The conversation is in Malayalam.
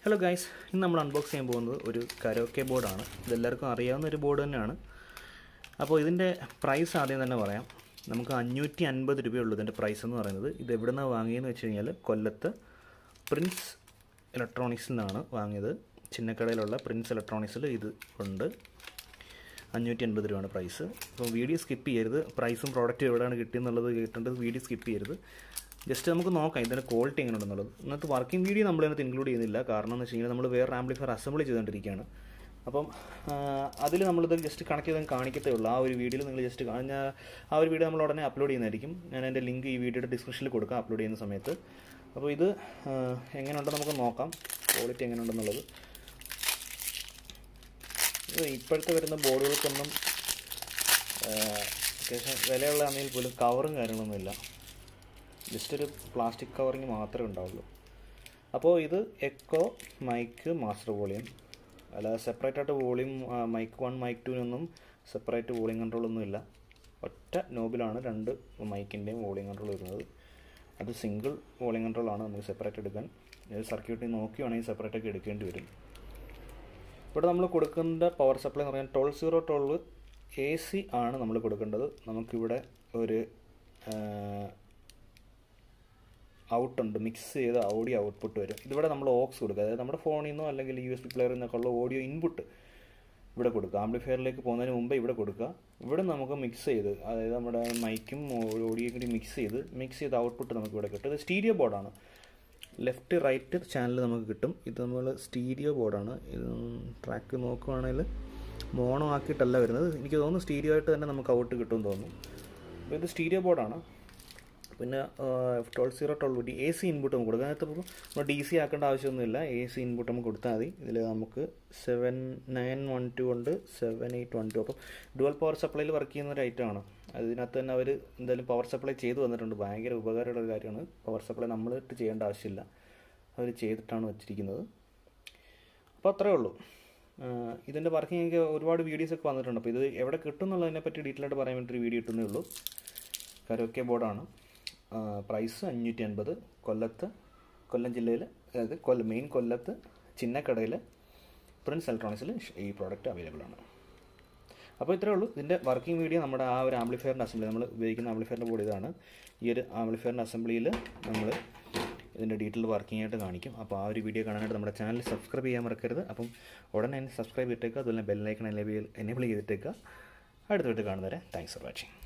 ഹലോ ഗൈസ് ഇന്ന് നമ്മൾ അൺബോക്സ് ചെയ്യാൻ പോകുന്നത് ഒരു കരോക്കെ ബോർഡാണ് ഇതെല്ലാവർക്കും അറിയാവുന്ന ഒരു ബോർഡ് തന്നെയാണ് അപ്പോൾ ഇതിൻ്റെ പ്രൈസ് ആദ്യം തന്നെ പറയാം നമുക്ക് അഞ്ഞൂറ്റി അൻപത് രൂപയുള്ളൂ ഇതിൻ്റെ പ്രൈസ് എന്ന് പറയുന്നത് ഇത് എവിടെ നിന്നാണ് വാങ്ങിയതെന്ന് വെച്ച് കഴിഞ്ഞാൽ കൊല്ലത്ത് പ്രിൻസ് ഇലക്ട്രോണിക്സിൽ നിന്നാണ് വാങ്ങിയത് ചിന്നക്കടയിലുള്ള പ്രിൻസ് ഇലക്ട്രോണിക്സിൽ ഇത് ഉണ്ട് അഞ്ഞൂറ്റി അൻപത് രൂപയാണ് പ്രൈസ് അപ്പോൾ വീഡിയോ സ്കിപ്പ് ചെയ്യരുത് പ്രൈസും പ്രോഡക്റ്റും എവിടെയാണ് കിട്ടിയെന്നുള്ളത് കേട്ടിട്ട് വീഡിയോ സ്കിപ്പ് ചെയ്യരുത് ജസ്റ്റ് നമുക്ക് നോക്കാം ഇതിൻ്റെ ക്വാളിറ്റി എങ്ങനെ ഉണ്ടെന്നുള്ളത് ഇന്നത്തെ വർക്കിംഗ് വീഡിയോ നമ്മൾ ഇതിനകത്ത് ഇൻക്ലൂഡ് ചെയ്യുന്നില്ല കാരണം എന്ന് വെച്ച് കഴിഞ്ഞാൽ നമ്മൾ വേറെ ആംപ്ലിഫയർ അസംബിൾ ചെയ്തുകൊണ്ടിരിക്കുകയാണ് അപ്പം അതിൽ നമ്മളിത് ജസ്റ്റ് കണക്ട് ചെയ്ത് കാണിക്കത്തേ ഉള്ളൂ ആ ഒരു വീഡിയോയിൽ നിങ്ങൾ ജസ്റ്റ് കാണുന്ന ആ ഒരു വീഡിയോ നമ്മൾ ഉടനെ അപ്ലോഡ് ചെയ്യുന്നതായിരിക്കും ഞാൻ എൻ്റെ ലിങ്ക് ഈ വീഡിയോയുടെ ഡിസ്ക്രിപ്ഷനിൽ കൊടുക്കാം അപ്ലോഡ് ചെയ്യുന്ന സമയത്ത് അപ്പോൾ ഇത് എങ്ങനെയുണ്ടെന്ന് നമുക്ക് നോക്കാം ക്വാളിറ്റി എങ്ങനെയുണ്ടെന്നുള്ളത് ഇത് ഇപ്പോഴത്തെ വരുന്ന ബോർഡുകൾക്കൊന്നും അത്യാവശ്യം വിലയുള്ളതാണെങ്കിൽ പോലും കവറും കാര്യങ്ങളൊന്നുമില്ല ജസ്റ്റ് ഒരു പ്ലാസ്റ്റിക് കവറിങ് മാത്രമേ ഉണ്ടാവുള്ളൂ അപ്പോൾ ഇത് എക്കോ മൈക്ക് മാസ്റ്റർ വോളിയം അല്ലാതെ സെപ്പറേറ്റ് ആയിട്ട് വോളിയം മൈക്ക് വൺ മൈക്ക് ടുവിനൊന്നും സെപ്പറേറ്റ് വോളിയം കൺട്രോളൊന്നും ഇല്ല ഒറ്റ നോബിലാണ് രണ്ട് മൈക്കിൻ്റെയും വോളിയം കൺട്രോൾ വരുന്നത് അത് സിംഗിൾ വോളിയം കൺട്രോളാണ് നമുക്ക് സെപ്പറേറ്റ് എടുക്കാൻ ഏത് സർക്യൂട്ടിൽ നോക്കിയാണെങ്കിൽ സെപ്പറേറ്റ് ഒക്കെ എടുക്കേണ്ടി വരും ഇവിടെ നമ്മൾ കൊടുക്കേണ്ട പവർ സപ്ലൈ എന്ന് പറഞ്ഞാൽ twelve zero twelve A C ആണ് നമ്മൾ കൊടുക്കേണ്ടത് നമുക്കിവിടെ ഒരു ഔട്ടുണ്ട് മിക്സ് ചെയ്ത ഓഡിയോ ഔട്ട്പുട്ട് വരും ഇതിവിടെ നമ്മൾ ഓക്സ് കൊടുക്കുക അതായത് നമ്മുടെ ഫോണിൽ നിന്നോ അല്ലെങ്കിൽ യു എസ് ബി പ്ലെയറിൽ നിന്നൊക്കെ ഉള്ള ഓഡിയോ ഇൻപുട്ട് ഇവിടെ കൊടുക്കുക ആംപ്ലിഫയറിലേക്ക് പോകുന്നതിന് മുമ്പ് ഇവിടെ കൊടുക്കുക ഇവിടെ നമുക്ക് മിക്സ് ചെയ്ത് അതായത് നമ്മുടെ മൈക്കും ഓഡിയോയും കൂടി മിക്സ് ചെയ്ത് മിക്സ് ചെയ്ത ഔട്ട്പുട്ട് നമുക്ക് ഇവിടെ കിട്ടും ഇത് സ്റ്റീരിയോ ബോർഡാണ് ലെഫ്റ്റ് റൈറ്റ് ചാനൽ നമുക്ക് കിട്ടും ഇത് നമ്മൾ സ്റ്റീരിയോ ബോർഡാണ് ഇത് ട്രാക്ക് നോക്കുവാണെങ്കിൽ മോണോ ആക്കിയിട്ടല്ല വരുന്നത് എനിക്ക് തോന്നുന്നു സ്റ്റീരിയോ ആയിട്ട് തന്നെ നമുക്ക് ഔട്ട് കിട്ടുമെന്ന് തോന്നുന്നു അപ്പോൾ ഇത് സ്റ്റീരിയോ ബോർഡാണ് പിന്നെ twelve zero twelve D A C input നമുക്ക് കൊടുക്കാം അതിനകത്ത് നമ്മൾ ഡി സി ആക്കേണ്ട ആവശ്യമൊന്നുമില്ല എ സി ഇൻപുട്ട് നമുക്ക് കൊടുത്താൽ മതി ഇതിൽ നമുക്ക് സെവൻ നയൻ വൺ ടു ഉണ്ട് സെവൻ എയ്റ്റ് വൺ ടു അപ്പം ഡുവൽ പവർ സപ്ലൈയിൽ വർക്ക് ചെയ്യുന്ന ഒരു ഐറ്റമാണ് അതിനകത്ത് തന്നെ അവർ എന്തായാലും പവർ സപ്ലൈ ചെയ്തു വന്നിട്ടുണ്ട് ഭയങ്കര ഉപകാരമുള്ള ഒരു കാര്യമാണ് പവർ സപ്ലൈ നമ്മളിട്ട് ചെയ്യേണ്ട ആവശ്യമില്ല അവർ ചെയ്തിട്ടാണ് വെച്ചിരിക്കുന്നത് അപ്പോൾ അത്രേ ഉള്ളൂ ഇതിൻ്റെ വർക്കിംഗ് എനിക്ക് ഒരുപാട് വീഡിയോസൊക്കെ വന്നിട്ടുണ്ട് അപ്പോൾ ഇത് എവിടെ കിട്ടും എന്നുള്ളതിനെ പറ്റി ഡീറ്റെയിൽ ആയിട്ട് പറയാൻ വേണ്ടി ഒരു വീഡിയോ ഇട്ടുന്നേ ഉള്ളൂ കരോക്കെ ബോർഡാണ് പ്രൈസ് അഞ്ഞൂറ്റി അൻപത് കൊല്ലത്ത് കൊല്ലം ജില്ലയിൽ അതായത് കൊല്ല മെയിൻ കൊല്ലത്ത് ചിന്നക്കടയിൽ പ്രിൻസ് ഇലക്ട്രോണിക്സിൽ ഈ പ്രോഡക്റ്റ് അവൈലബിൾ ആണ് അപ്പോൾ ഇത്രേ ഉള്ളൂ ഇതിൻ്റെ വർക്കിംഗ് വീഡിയോ നമ്മുടെ ആ ഒരു ആംപ്ലിഫയറിൻ്റെ അസംബ്ലി നമ്മൾ ഉപയോഗിക്കുന്ന ആംപ്ലിഫയറിൻ്റെ ബോർഡ് ഇതാണ് ഈ ഒരു ആംപ്ലിഫയറിൻ്റെ അസംബ്ലിയിൽ നമ്മൾ ഇതിൻ്റെ ഡീറ്റെയിൽ വർക്കിംഗ് ആയിട്ട് കാണിക്കും അപ്പോൾ ആ ഒരു വീഡിയോ കാണാനായിട്ട് നമ്മുടെ ചാനൽ സബ്സ്ക്രൈബ് ചെയ്യാൻ മറക്കരുത് അപ്പം ഉടനെ തന്നെ സബ്സ്ക്രൈബ് ചെയ്തിട്ടേക്കുക അതുപോലെ ബെല്ലൈക്കൺ എനേബിൾ എനേബിൾ ചെയ്തിട്ടേക്കുക അടുത്ത വീട്ടിൽ കാണുന്നവരെ താങ്ക്സ് ഫോർ വാച്ചിങ്